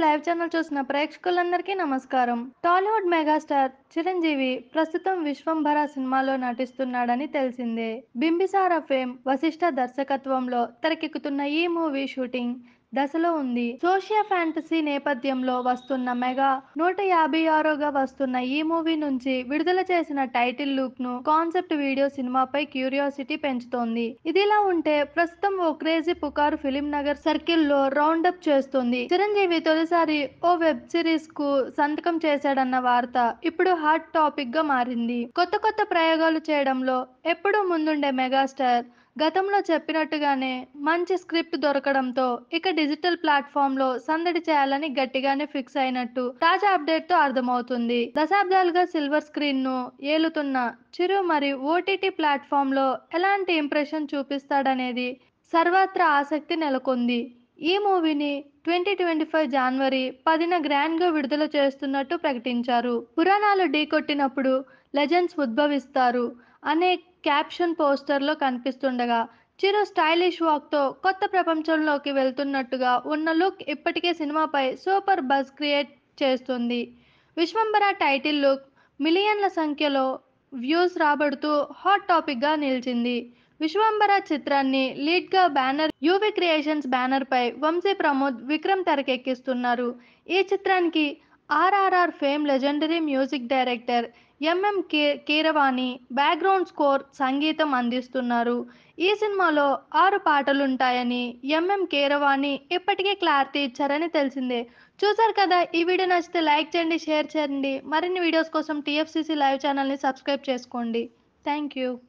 live channel చూసిన ప్రేక్షకులందరికీ నమస్కారం టాలీవుడ్ మెగాస్టార్ చిరంజీవి ప్రస్తుతం విశ్వంభర సినిమాలో నటిస్తున్నాడని తెలిసిందే బింబిసార ఫేమ్ వశిష్ఠ దర్శకత్వంలో తెరకెక్కుతున్న ఈ మూవీ షూటింగ్ దశలో ఉంది సోషియా ఫ్యాంటసీ నేపథ్యంలో వస్తున్న మెగా నూట యాభై ఆరోగా వస్తున్న ఈ మూవీ నుంచి విడుదల చేసిన టైటిల్ లుక్ ను కాన్సెప్ట్ వీడియో సినిమాపై క్యూరియాసిటీ పెంచుతోంది ఇదిలా ఉంటే ప్రస్తుతం ఓ క్రేజీ పుకారు ఫిలిం నగర్ సర్కిల్ లో రౌండ్ అప్ చేస్తుంది చిరంజీవి తొలిసారి ఓ వెబ్ సిరీస్ కు సంతకం చేశాడన్న వార్త ఇప్పుడు హాట్ టాపిక్ గా మారింది కొత్త కొత్త ప్రయోగాలు చేయడంలో ఎప్పుడూ ముందుండే మెగాస్టార్ గతంలో చెప్పినట్టుగానే మంచి స్క్రిప్ట్ దొరకడంతో ఇక డిజిటల్ ప్లాట్ఫామ్ లో సందడి చేయాలని గట్టిగానే ఫిక్స్ అయినట్టు తాజా అప్డేట్ తో అర్థమవుతుంది దశాబ్దాలుగా సిల్వర్ స్క్రీన్ ను ఏలుతున్న చిరు మరి ఓటీటీ ప్లాట్ఫామ్ లో ఎలాంటి ఇంప్రెషన్ చూపిస్తాడనేది సర్వత్రా ఆసక్తి నెలకొంది ఈ మూవీని ట్వంటీ ట్వంటీ ఫైవ్ జనవరి పదిన గ్రాండ్ గా విడుదల చేస్తున్నట్టు ప్రకటించారు పురాణాలు ఢీకొట్టినప్పుడు లెజెండ్స్ ఉద్భవిస్తారు అనే క్యాప్షన్ పోస్టర్లో కనిపిస్తుండగా చిరు స్టైలిష్ వాక్తో కొత్త ప్రపంచంలోకి వెళ్తున్నట్టుగా ఉన్న లుక్ ఇప్పటికే సినిమాపై సూపర్ బజ్ క్రియేట్ చేస్తుంది విశ్వంబర టైటిల్ లుక్ మిలియన్ల సంఖ్యలో వ్యూస్ రాబడుతూ హాట్ టాపిక్గా నిలిచింది విశ్వంబర చిత్రాన్ని లీడ్గా బ్యానర్ యూవి క్రియేషన్స్ బ్యానర్పై వంశీ ప్రమోద్ విక్రమ్ తెరకెక్కిస్తున్నారు ఈ చిత్రానికి RRR fame legendary music director MM K Keeravani background score సంగీతం అందిస్తున్నారు ఈ సినిమాలో ఆరు పాటలుంటాయని ఎంఎం కీరవాణి ఇప్పటికే క్లారిటీ ఇచ్చారని తెలిసిందే చూసారు కదా ఈ వీడియో నచ్చితే లైక్ చేయండి షేర్ చేయండి మరిన్ని వీడియోస్ కోసం టీఎఫ్సీసీ లైవ్ ఛానల్ని సబ్స్క్రైబ్ చేసుకోండి థ్యాంక్ యూ